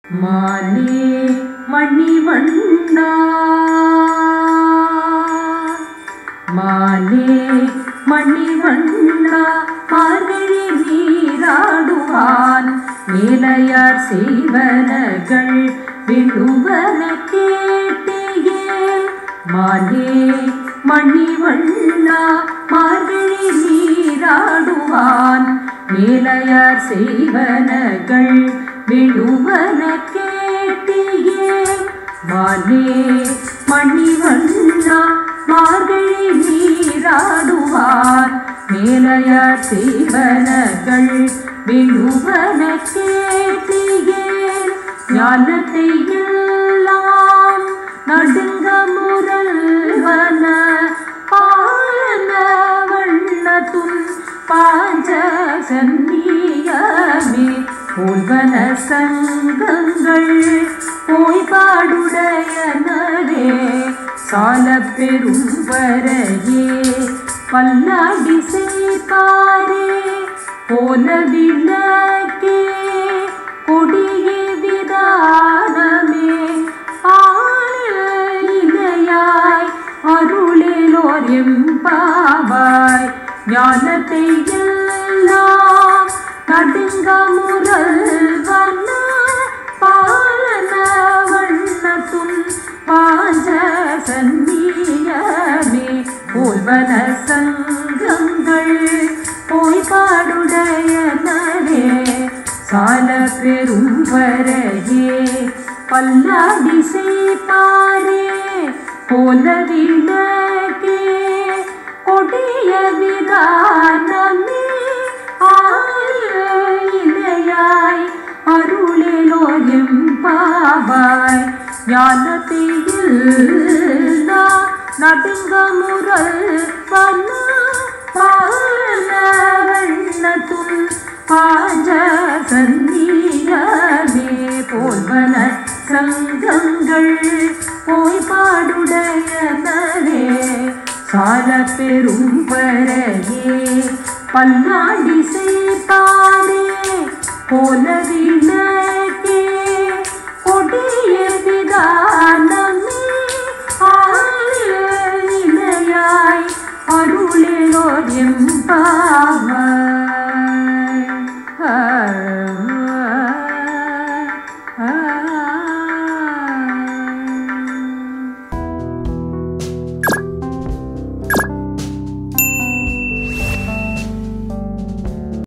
மாலே மணிவண்ணா மாலே மணிவண்ணா மார்கழி நீராடுவான் மேலையார் செய்வனகள் விழுவன கேட்டியே மாலே மணிவண்ணா மார்கழி நீராடுவான் மேலையார் செய்வனகள் விழுவன கேட்டியே மாலே மணிவண்ணா மார்கழி நீராடுவார் மேலையார் செய்வனகள் விழுவன கேட்டியே ஞானத்தை எல்லாம் நடுங்க முரல்வன பாலன வண்ணத்துன் பாஞ்ச சன்னியமே போல்வன சங்கங்கள் போய்பாடுடையனரே சால பெரும் வரையே பல்லாடி செய்தாரே போல விளக்கே கொடியே விதானமே ஆலையாய் அருளிலோர் எம்பாவாய் ஞானத்தை எல்லாம் நடுங்க முரல்வன பாலன வண்ணத்துன் பாஞ்ச சன்னியமே போல்வன சங்கங்கள் போய் பாடுடையனே சால பெரும் வரையே பல்லாடி செய்தாரே போல விளக்கே கொடிய விதானமே ஆயிலையாய் அருளிலோ எம்பாவாய் ஞானத்தில் நடுங்க முரல் பண்ண பால வண்ணத்துள் பாஞ்ச சந்தியமே போல்வன சங்கங்கள் போய் பாடுடையனே சால பெரும் பரையே பல்லாடி சேர்த்தாரே போல விளக்கே கொடிய விதானமே ஆயிலையாய் அருளிலோ எம்பாவாய்